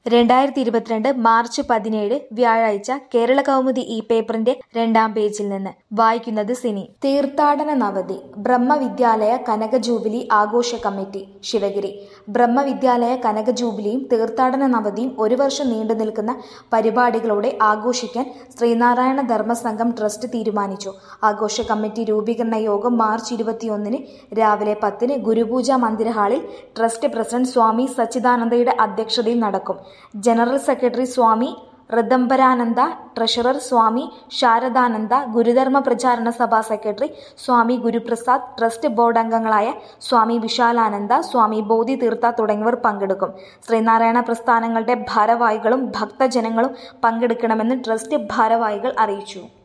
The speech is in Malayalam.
രണ്ടായിരത്തി ഇരുപത്തിരണ്ട് മാർച്ച് പതിനേഴ് വ്യാഴാഴ്ച കേരള കൗമുദി ഈ പേപ്പറിന്റെ രണ്ടാം പേജിൽ നിന്ന് വായിക്കുന്നത് സിനി തീർത്ഥാടന നവതി ബ്രഹ്മവിദ്യാലയ കനക ജൂബിലി ആഘോഷ കമ്മിറ്റി ശിവഗിരി ബ്രഹ്മവിദ്യാലയ കനക ജൂബിലിയും തീർത്ഥാടന നവതിയും ഒരു വർഷം നീണ്ടു നിൽക്കുന്ന പരിപാടികളോടെ ആഘോഷിക്കാൻ ശ്രീനാരായണ ധർമ്മസംഘം ട്രസ്റ്റ് തീരുമാനിച്ചു ആഘോഷ കമ്മിറ്റി രൂപീകരണ യോഗം മാർച്ച് ഇരുപത്തിയൊന്നിന് രാവിലെ പത്തിന് ഗുരുപൂജ മന്ദിര ഹാളിൽ ട്രസ്റ്റ് പ്രസിഡന്റ് സ്വാമി സച്ചിദാനന്ദയുടെ അധ്യക്ഷതയിൽ നടക്കും general secretary Swami Ritambharananda treasurer Swami Sharadananda Gurudharma Pracharana Sabha secretary Swami Guruprasad trust board അംഗങ്ങളായ സ്വാമി വിശാലാനന്ദ സ്വാമി ബോധി തീർത്ഥ തുടങ്ങിയവർ പങ്കെടുക്കും ശ്രീനാരായണ പ്രസ്ഥാനങ്ങളുടെ ഭാരവാഹികളും ഭക്തജനങ്ങളും പങ്കെടുക്കണമെന്ന് ട്രസ്റ്റ് ഭാരവാഹികൾ അറിയിച്ചു